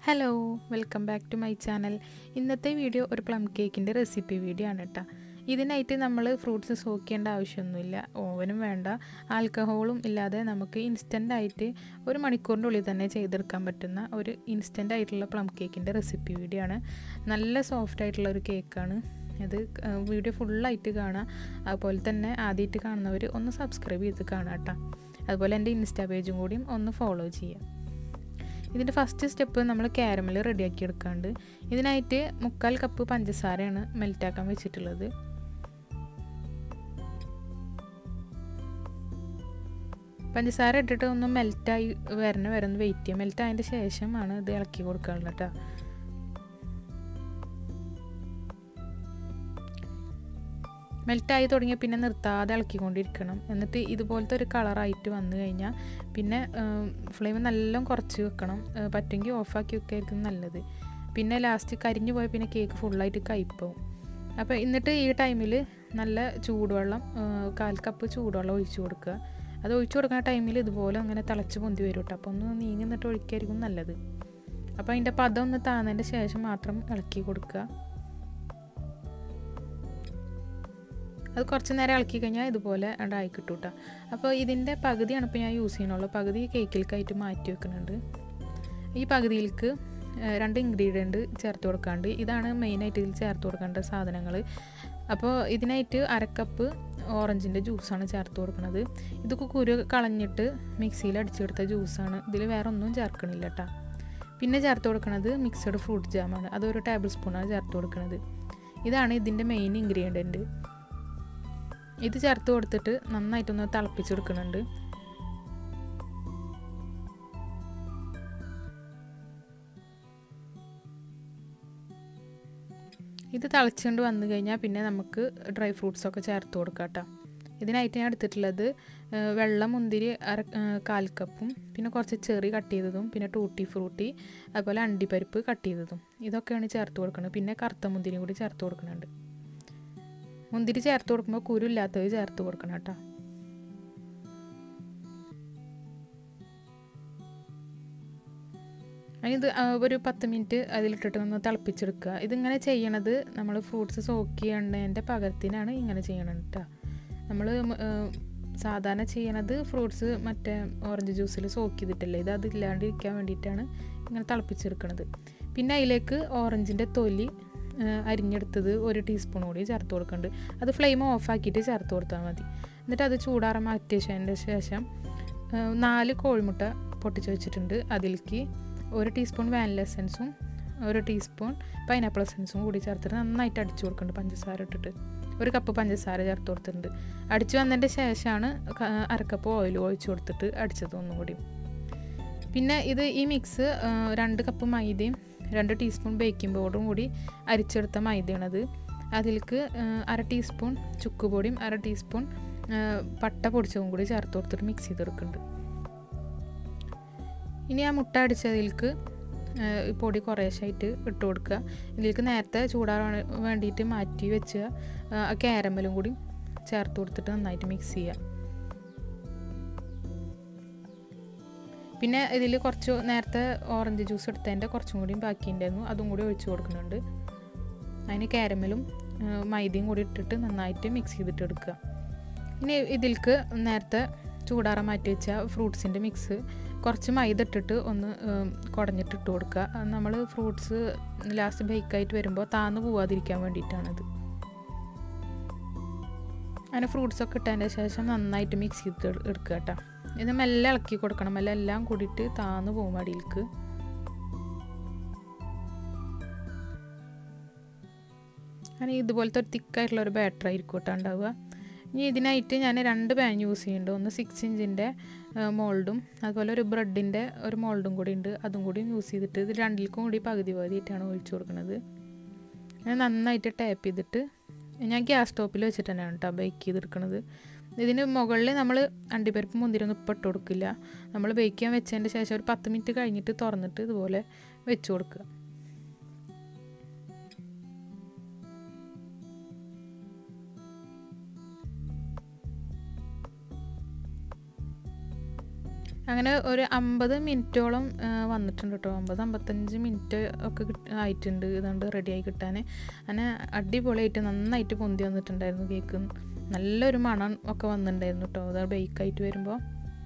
hello welcome back to my channel ഇന്നത്തെ video ഒരു plum കേക്കിൻ്റെ റെസിപ്പി വീഡിയോ ആണ് കേട്ടോ ഇതിനായിട്ട് നമ്മൾ ഫ്രൂട്ട്സ് സോക്ക് ചെയ്യേണ്ട ആവശ്യമൊന്നുമില്ല ഓവനും വേണ്ട ആൽക്കഹോളും ഇല്ലാതെ നമുക്ക് ഇൻസ്റ്റൻ്റ് ആയിട്ട് ഒരു മണിക്കൂറിൻ്റെ ഉള്ളിൽ തന്നെ ചെയ്തെടുക്കാൻ പറ്റുന്ന ഒരു ഇൻസ്റ്റൻ്റ് ആയിട്ടുള്ള പ്ലം കേക്കിൻ്റെ റെസിപ്പി വീഡിയോ ആണ് നല്ല സോഫ്റ്റ് ആയിട്ടുള്ള ഒരു കേക്കാണ് ഇത് വീഡിയോ ഫുള്ളായിട്ട് കാണാം അതുപോലെ തന്നെ ആദ്യമായിട്ട് കാണുന്നവർ ഒന്ന് സബ്സ്ക്രൈബ് ചെയ്ത് കാണാം കേട്ടോ അതുപോലെ എൻ്റെ ഇൻസ്റ്റാ പേജും കൂടിയും ഒന്ന് ഫോളോ ചെയ്യാം ഇതിൻ്റെ ഫസ്റ്റ് സ്റ്റെപ്പ് നമ്മൾ ക്യാരമൽ റെഡിയാക്കി എടുക്കാണ്ട് ഇതിനായിട്ട് മുക്കാൽ കപ്പ് പഞ്ചസാരയാണ് മെൽറ്റാക്കാൻ വെച്ചിട്ടുള്ളത് പഞ്ചസാര ഇട്ടിട്ട് ഒന്ന് മെൽറ്റായി വരണ വരെ ഒന്ന് വെയിറ്റ് ചെയ്യാം മെൽറ്റ് ആയതിൻ്റെ ശേഷമാണ് ഇത് ഇളക്കി കൊടുക്കാനുള്ളത് കേട്ടോ മെൽറ്റായി തുടങ്ങിയ പിന്നെ നിർത്താതെ ഇളക്കിക്കൊണ്ടിരിക്കണം എന്നിട്ട് ഇതുപോലത്തെ ഒരു കളറായിട്ട് വന്നു കഴിഞ്ഞാൽ പിന്നെ ഫ്ലെയിം നല്ല കുറച്ച് വെക്കണം പറ്റുമെങ്കിൽ ഓഫാക്കി വെക്കായിരിക്കും നല്ലത് പിന്നെ ലാസ്റ്റ് കരിഞ്ഞു പോയാൽ പിന്നെ കേക്ക് ഫുള്ളായിട്ട് കയ്പാവും അപ്പോൾ എന്നിട്ട് ഈ ടൈമിൽ നല്ല ചൂടുവെള്ളം കാൽ കപ്പ് ചൂടുവെള്ളം ഒഴിച്ചു കൊടുക്കുക അത് ഒഴിച്ചു കൊടുക്കുന്ന ടൈമിൽ ഇതുപോലെ അങ്ങനെ തിളച്ച് പൊന്തി വരും കേട്ടോ അപ്പോൾ ഒന്ന് നീങ്ങി നിന്നിട്ട് ഒഴിക്കായിരിക്കും നല്ലത് അപ്പോൾ അതിൻ്റെ പദം ഒന്ന് താന്നതിൻ്റെ ശേഷം മാത്രം ഇളക്കി കൊടുക്കുക അത് കുറച്ച് നേരം ഇളക്കി കഴിഞ്ഞാൽ ഇതുപോലെ ഉണ്ടായി കിട്ടും കേട്ടോ അപ്പോൾ ഇതിൻ്റെ പകുതിയാണ് ഇപ്പോൾ ഞാൻ യൂസ് ചെയ്യണുള്ളൂ പകുതി കേക്കിലേക്കായിട്ട് മാറ്റി വെക്കുന്നുണ്ട് ഈ പകുതിയിലേക്ക് രണ്ട് ഇൻഗ്രീഡിയൻറ്റ് ചേർത്ത് കൊടുക്കാണ്ട് ഇതാണ് മെയിനായിട്ട് ഇതിൽ ചേർത്ത് കൊടുക്കേണ്ട സാധനങ്ങൾ അപ്പോൾ ഇതിനായിട്ട് അരക്കപ്പ് ഓറഞ്ചിൻ്റെ ജ്യൂസാണ് ചേർത്ത് കൊടുക്കുന്നത് ഇതൊക്കെ കുരു കളഞ്ഞിട്ട് മിക്സിയിൽ അടിച്ചെടുത്ത ജ്യൂസാണ് ഇതിൽ വേറെ ഒന്നും ചേർക്കണില്ല കേട്ടോ പിന്നെ ചേർത്ത് കൊടുക്കുന്നത് മിക്സഡ് ഫ്രൂട്ട് ജാമാണ് അതൊരു ടേബിൾ സ്പൂണാണ് ചേർത്ത് കൊടുക്കുന്നത് ഇതാണ് ഇതിൻ്റെ മെയിൻ ഇൻഗ്രീഡിയൻറ്റ് ഇത് ചേർത്ത് കൊടുത്തിട്ട് നന്നായിട്ടൊന്ന് തിളപ്പിച്ചെടുക്കുന്നുണ്ട് ഇത് തിളച്ചുകൊണ്ട് വന്നു കഴിഞ്ഞാൽ പിന്നെ നമുക്ക് ഡ്രൈ ഫ്രൂട്ട്സൊക്കെ ചേർത്ത് കൊടുക്കാം കേട്ടോ ഇതിനായിട്ട് ഞാൻ എടുത്തിട്ടുള്ളത് വെള്ളം മുന്തിരി അര കാൽ കപ്പും പിന്നെ കുറച്ച് ചെറി കട്ട് ചെയ്തതും പിന്നെ ടൂട്ടി ഫ്രൂട്ടി അതുപോലെ അണ്ടിപ്പരിപ്പ് കട്ട് ചെയ്തതും ഇതൊക്കെയാണ് ചേർത്ത് കൊടുക്കുന്നത് പിന്നെ കറുത്ത മുന്തിരിയും കൂടി ചേർത്ത് കൊടുക്കുന്നുണ്ട് മുന്തിരി ചേർത്ത് കൊടുക്കുമ്പോൾ കുരുല്ലാത്തത് ചേർത്ത് കൊടുക്കണം കേട്ടോ ഇത് ഒരു പത്ത് മിനിറ്റ് അതിലിട്ടിട്ട് ഒന്ന് തിളപ്പിച്ചെടുക്കുക ഇതിങ്ങനെ ചെയ്യണത് നമ്മൾ ഫ്രൂട്ട്സ് സോക്ക് ചെയ്യേണ്ടതിൻ്റെ പകരത്തിനാണ് ഇങ്ങനെ ചെയ്യണം കേട്ടോ നമ്മൾ സാധാരണ ചെയ്യണത് ഫ്രൂട്ട്സ് മറ്റേ ഓറഞ്ച് ജ്യൂസിൽ സോക്ക് ചെയ്തിട്ടല്ലേ ഇത് അതില്ലാണ്ടിരിക്കാൻ വേണ്ടിയിട്ടാണ് ഇങ്ങനെ തിളപ്പിച്ചെടുക്കണത് പിന്നെ അതിലേക്ക് ഓറഞ്ചിൻ്റെ തൊലി അരിഞ്ഞെടുത്തത് ഒരു ടീസ്പൂൺ കൂടി ചേർത്ത് കൊടുക്കുന്നുണ്ട് അത് ഫ്ലെയിം ഓഫാക്കിയിട്ട് ചേർത്ത് കൊടുത്താൽ മതി എന്നിട്ട് അത് ചൂടാറാൻ മാറ്റിയതിൻ്റെ ശേഷം നാല് കോഴിമുട്ട പൊട്ടിച്ച് വെച്ചിട്ടുണ്ട് അതിലേക്ക് ഒരു ടീസ്പൂൺ വാനില എസൻസും ഒരു ടീസ്പൂൺ പൈനാപ്പിൾ എസൻസും കൂടി ചേർത്തിട്ട് നന്നായിട്ട് അടിച്ചു കൊടുക്കുന്നുണ്ട് പഞ്ചസാര ഇട്ടിട്ട് ഒരു കപ്പ് പഞ്ചസാര ചേർത്ത് കൊടുത്തിട്ടുണ്ട് അടിച്ചു വന്നതിൻ്റെ ശേഷമാണ് അരക്കപ്പ് ഓയിൽ ഒഴിച്ച് കൊടുത്തിട്ട് അടിച്ചത് ഒന്നും കൂടി പിന്നെ ഇത് ഈ മിക്സ് രണ്ട് കപ്പ് മൈദയും രണ്ട് ടീസ്പൂൺ ബേക്കിംഗ് പൗഡറും കൂടി അരിച്ചെടുത്ത മൈദയാണത് അതിലേക്ക് അര ടീസ്പൂൺ ചുക്ക് പൊടിയും അര ടീസ്പൂൺ പട്ട പൊടിച്ചതും കൂടി ചേർത്ത് കൊടുത്തിട്ട് മിക്സ് ചെയ്തെടുക്കുന്നുണ്ട് ഇനി ആ മുട്ട അടിച്ചതിലേക്ക് പൊടി കുറേശ്ശായിട്ട് ഇട്ട് കൊടുക്കുക ഇതിലേക്ക് നേരത്തെ ചൂടാറാൻ വേണ്ടിയിട്ട് മാറ്റി വെച്ച ആ ക്യാരമലും കൂടി ചേർത്ത് കൊടുത്തിട്ട് നന്നായിട്ട് മിക്സ് ചെയ്യുക പിന്നെ ഇതിൽ കുറച്ച് നേരത്തെ ഓറഞ്ച് ജ്യൂസ് എടുത്തതിൻ്റെ കുറച്ചും കൂടിയും ബാക്കിയുണ്ടായിരുന്നു അതും കൂടി ഒഴിച്ച് കൊടുക്കുന്നുണ്ട് അതിന് കാരമലും മൈദയും കൂടി ഇട്ടിട്ട് നന്നായിട്ട് മിക്സ് ചെയ്തിട്ട് എടുക്കുക ഇനി ഇതിലേക്ക് നേരത്തെ ചൂടാറാൻ മാറ്റി വെച്ച ഫ്രൂട്ട്സിൻ്റെ മിക്സ് കുറച്ച് മൈദ ഇട്ടിട്ട് ഒന്ന് കുടഞ്ഞിട്ട് ഇട്ട് കൊടുക്കുക നമ്മൾ ഫ്രൂട്ട്സ് ലാസ്റ്റ് ബേക്കായിട്ട് വരുമ്പോൾ താന്ന് പോവാതിരിക്കാൻ വേണ്ടിയിട്ടാണത് അങ്ങനെ ഫ്രൂട്ട്സൊക്കെ ഇട്ടതിൻ്റെ ശേഷം നന്നായിട്ട് മിക്സ് ചെയ്ത് എടുക്കുക കേട്ടോ ഇത് മെല്ലെ ഇളക്കി കൊടുക്കണം മെല്ലെ എല്ലാം കൂടിയിട്ട് താന്ന് പോകും അടിയിലേക്ക് അങ്ങനെ ഇതുപോലത്തെ ഒരു തിക്കായിട്ടുള്ള ഒരു ബാറ്റർ ആയിരിക്കും കേട്ടോ ഉണ്ടാവുക ഇനി ഇതിനായിട്ട് ഞാൻ രണ്ട് പാൻ യൂസ് ചെയ്യുന്നുണ്ട് ഒന്ന് സിക്സ് ഇഞ്ചിൻ്റെ മോൾഡും അതുപോലെ ഒരു ബ്രെഡിൻ്റെ ഒരു മോൾഡും കൂടി ഉണ്ട് അതും കൂടി യൂസ് ചെയ്തിട്ട് ഇത് രണ്ടിൽക്കും കൂടി പകുതി പകുതിയായിട്ടാണ് ഒഴിച്ചു കൊടുക്കുന്നത് ഞാൻ നന്നായിട്ട് ടാപ്പ് ചെയ്തിട്ട് ഞാൻ ഗ്യാസ് സ്റ്റോപ്പിൽ വെച്ചിട്ട് തന്നെയാണ് കേട്ടോ ബേക്ക് ചെയ്തെടുക്കുന്നത് ഇതിന് മുകളിൽ നമ്മൾ അണ്ടിപ്പരിപ്പ് മുന്തിരൊന്നും ഇപ്പം ഇട്ട് കൊടുക്കില്ല നമ്മൾ ബേക്ക് ചെയ്യാൻ വെച്ചതിൻ്റെ ശേഷം ഒരു പത്ത് മിനിറ്റ് കഴിഞ്ഞിട്ട് തുറന്നിട്ട് ഇതുപോലെ വെച്ച് കൊടുക്കുക അങ്ങനെ ഒരു അമ്പത് മിനിറ്റോളം ആ, വന്നിട്ടുണ്ട് കേട്ടോ അമ്പത് അമ്പത്തഞ്ച് മിനിറ്റ് ഒക്കെ കിട്ട- ആയിട്ടുണ്ട് ഇതുകൊണ്ട് റെഡിയായി കിട്ടാൻ അങ്ങനെ അടിപൊളിയായിട്ട് നന്നായിട്ട് പൊന്തി വന്നിട്ടുണ്ടായിരുന്നു കേക്ക് നല്ലൊരു മണം ഒക്കെ വന്നിട്ടുണ്ടായിരുന്നു കേട്ടോ അത് ബേക്കായിട്ട് വരുമ്പോൾ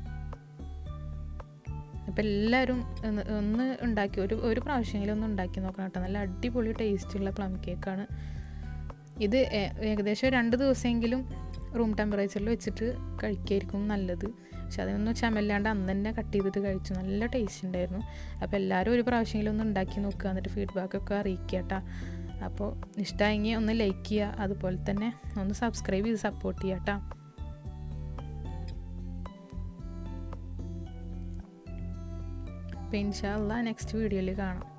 അപ്പോൾ എല്ലാവരും ഒന്ന് ഒന്ന് ഉണ്ടാക്കി ഒരു ഒരു പ്രാവശ്യമെങ്കിലും ഒന്ന് ഉണ്ടാക്കി നോക്കണം കേട്ടോ നല്ല അടിപൊളി ടേസ്റ്റുള്ള പ്ലം കേക്കാണ് ഇത് ഏ- ഏകദേശം രണ്ട് ദിവസമെങ്കിലും റൂം ടെമ്പറേച്ചറിൽ വെച്ചിട്ട് കഴിക്കായിരിക്കും നല്ലത് പക്ഷെ അതിനൊന്നും ചമല്ലാണ്ട് അന്ന് തന്നെ കട്ട് ചെയ്തിട്ട് കഴിച്ചു നല്ല ടേസ്റ്റ് ഉണ്ടായിരുന്നു അപ്പോൾ എല്ലാവരും ഒരു പ്രാവശ്യമെങ്കിലും ഒന്ന് ഉണ്ടാക്കി നോക്കുക എന്നിട്ട് ഫീഡ്ബാക്കൊക്കെ അറിയിക്കുക കേട്ടോ അപ്പോൾ ഇഷ്ടമായെങ്കിൽ ഒന്ന് ലൈക്ക് ചെയ്യുക അതുപോലെ തന്നെ ഒന്ന് സബ്സ്ക്രൈബ് ചെയ്ത് സപ്പോർട്ട് ചെയ്യുക കേട്ടോ അപ്പോൾ ഇൻഷാല്ല നെക്സ്റ്റ് വീഡിയോയിൽ കാണാം